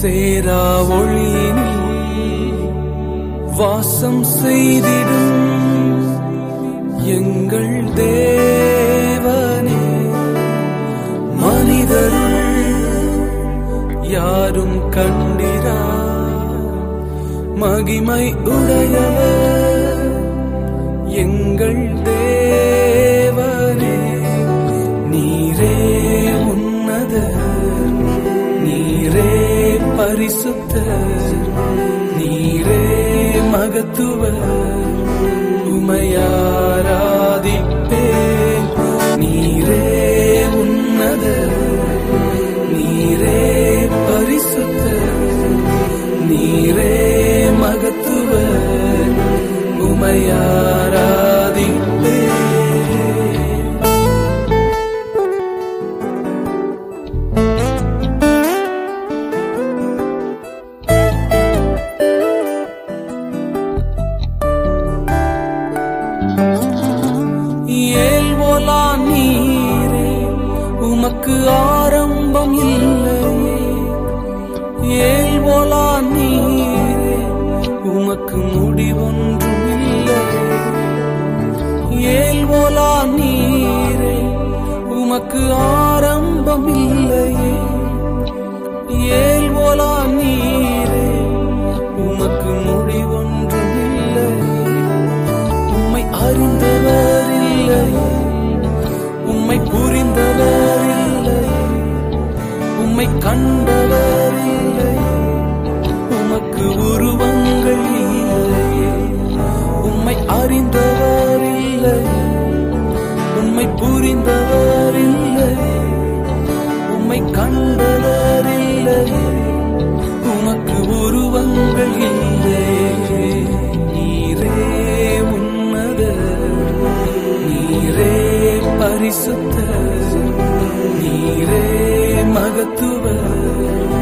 சேரா ஒளியினில் வாசம் செய்திடும் எங்கள் தேவனே மனிதருள் யாரும் கண்டிரா மகிமை உடையவர் எங்கள் தேவனே நீரே உன்னதர் நீரே பரிசுத்தர் நீரே மகத்துவர் உமையாராதிப்பேன் நீரே உன்னதர் நீரே பரிசுத்தர் நீரே மகத்துவர் உமையாராதிப்பேன் ஏல்வோலா நீரே உமக்கு ஆரம்பம் இல்லையே ஏல்வோலா நீரே உமக்கு முடிவொன்றும் இல்லையே ஏல்வோலா நீரே உமக்கு ஆரம்பம் இல்லையே ஏல்வோலா நீரே உமக்கு முடிவொன்றும் இல்லையே உம்மை அறிந்தவர் இல்லையே உம்மை புரிந்தவர் இல்லையே உம்மை கண்டவர் இல்லையே உமக்கு உருவங்கள் இல்லையே உம்மை அறிந்தவர் இல்லையே உம்மை புரிந்தவர் இல்லையே உம்மை கண்டவர் இல்லையே உமக்கு உருவங்கள் இல்லையே நீரே உன்னதர் நீரே பரிசுத்தர் நீரே மகத்துவர்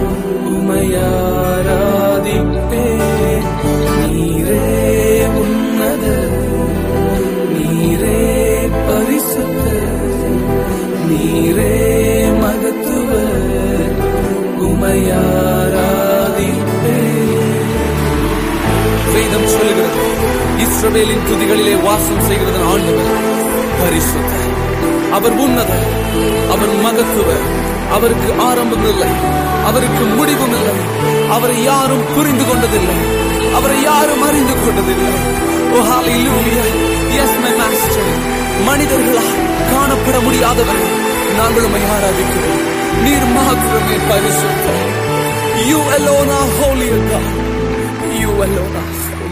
உமையாராதிப்பே நீரே உன்னதர் நீரே பரிசுத்தர் நீரே மகத்துவர் உமையாராதிப்பே வேதம் சொல்லுகிறது இஸ்ரவேலின் துதிகளிலே வாசம் செய்கிறது ஆண்டவர் பரிசுத்தர் அவர் உன்னதர் அவர் மகத்துவர் அவருக்கு ஆரம்பம் இல்லை அவருக்கு முடிவும் இல்லை அவரை யாரும் புரிந்து கொண்டதில்லை அவரை யாரும் அறிந்து கொண்டதில்லை ஓ ஹalleluya எஸ் மை மாஸ்டர் மனிதர்களால் காணப்பட முடியாதவர் நாங்கள் உம்மை ஆராதிக்கிறோம் நீர் மாத்திரமே பரிசுத்தர் You alone are holy, O God. You alone are holy.